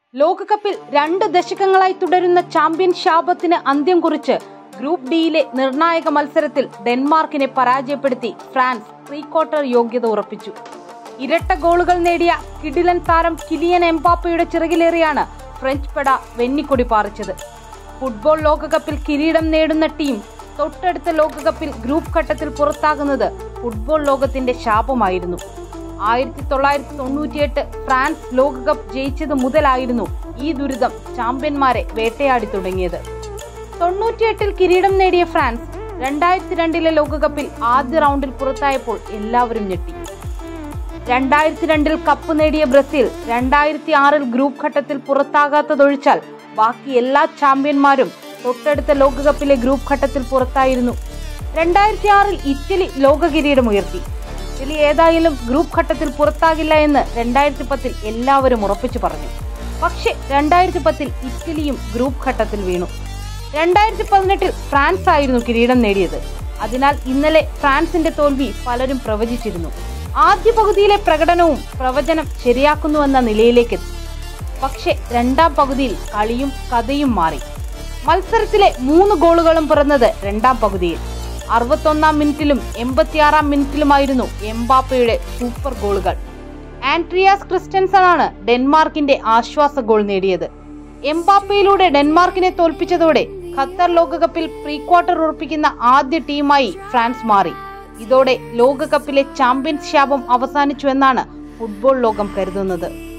ലോകകപ്പിൽ രണ്ട് ദശകങ്ങളായി തുടരുന്ന ചാമ്പ്യൻ ശാപത്തിന് അന്ത്യം കുറിച്ച് ഗ്രൂപ്പ് ഡിയിലെ നിർണായക മത്സരത്തിൽ ഡെൻമാർക്കിനെ പരാജയപ്പെടുത്തി ഫ്രാൻസ് പ്രീ ക്വാർട്ടർ യോഗ്യത ഉറപ്പിച്ചു ഇരട്ട ഗോളുകൾ നേടിയ കിഡിലൻ താരം കിലിയൻ എംബാപ്പയുടെ ചിറകിലേറിയാണ് ഫ്രഞ്ച് പെട വെന്നിക്കൊടി പാറിച്ചത് ഫുട്ബോൾ ലോകകപ്പിൽ കിരീടം നേടുന്ന ടീം തൊട്ടടുത്ത ലോകകപ്പിൽ ഗ്രൂപ്പ് ഘട്ടത്തിൽ പുറത്താകുന്നത് ഫുട്ബോൾ ലോകത്തിന്റെ ശാപമായിരുന്നു ആയിരത്തി തൊള്ളായിരത്തി തൊണ്ണൂറ്റിയെട്ട് ഫ്രാൻസ് ലോകകപ്പ് ജയിച്ചത് മുതലായിരുന്നു ഈ ദുരിതം ചാമ്പ്യന്മാരെ വേട്ടയാടി തുടങ്ങിയത് തൊണ്ണൂറ്റിയെട്ടിൽ കിരീടം നേടിയ ഫ്രാൻസ് രണ്ടായിരത്തി രണ്ടിലെ ലോകകപ്പിൽ ആദ്യ റൗണ്ടിൽ പുറത്തായപ്പോൾ എല്ലാവരും ഞെട്ടി രണ്ടായിരത്തി രണ്ടിൽ കപ്പ് നേടിയ ബ്രസീൽ രണ്ടായിരത്തി ആറിൽ ഗ്രൂപ്പ് ഘട്ടത്തിൽ പുറത്താകാത്തതൊഴിച്ചാൽ ബാക്കി എല്ലാ ചാമ്പ്യന്മാരും തൊട്ടടുത്ത ലോകകപ്പിലെ ഗ്രൂപ്പ് ഘട്ടത്തിൽ പുറത്തായിരുന്നു രണ്ടായിരത്തി ആറിൽ ഇറ്റലി ലോക കിരീടം ഉയർത്തി ഇറ്റലി ഏതായാലും ഗ്രൂപ്പ് ഘട്ടത്തിൽ പുറത്താകില്ല എന്ന് രണ്ടായിരത്തി പത്തിൽ എല്ലാവരും ഉറപ്പിച്ചു പറഞ്ഞു പക്ഷെ രണ്ടായിരത്തി പത്തിൽ ഇറ്റലിയും ഗ്രൂപ്പ് ഘട്ടത്തിൽ വീണു രണ്ടായിരത്തി പതിനെട്ടിൽ ഫ്രാൻസ് ആയിരുന്നു കിരീടം നേടിയത് അതിനാൽ ഇന്നലെ ഫ്രാൻസിന്റെ തോൽവി പലരും പ്രവചിച്ചിരുന്നു ആദ്യ പകുതിയിലെ പ്രകടനവും പ്രവചനം ശരിയാക്കുന്നുവെന്ന നിലയിലേക്ക് എത്തി പക്ഷെ രണ്ടാം പകുതിയിൽ കളിയും കഥയും മാറി മത്സരത്തിലെ മൂന്ന് ഗോളുകളും പിറന്നത് രണ്ടാം പകുതിയിൽ അറുപത്തൊന്നാം മിനിറ്റിലും എൺപത്തിയാറാം മിനിറ്റിലുമായിരുന്നു എംബാപ്പയുടെ സൂപ്പർ ഗോളുകൾ ആൻട്രിയാസ് ക്രിസ്റ്റൻസൺ ആണ് ഡെൻമാർക്കിന്റെ ആശ്വാസ ഗോൾ നേടിയത് എംബാപ്പയിലൂടെ ഡെൻമാർക്കിനെ തോൽപ്പിച്ചതോടെ ഖത്തർ ലോകകപ്പിൽ പ്രീ ക്വാർട്ടർ ഉറപ്പിക്കുന്ന ആദ്യ ടീമായി ഫ്രാൻസ് മാറി ഇതോടെ ലോകകപ്പിലെ ചാമ്പ്യൻസ് ശാപം അവസാനിച്ചുവെന്നാണ് ഫുട്ബോൾ ലോകം കരുതുന്നത്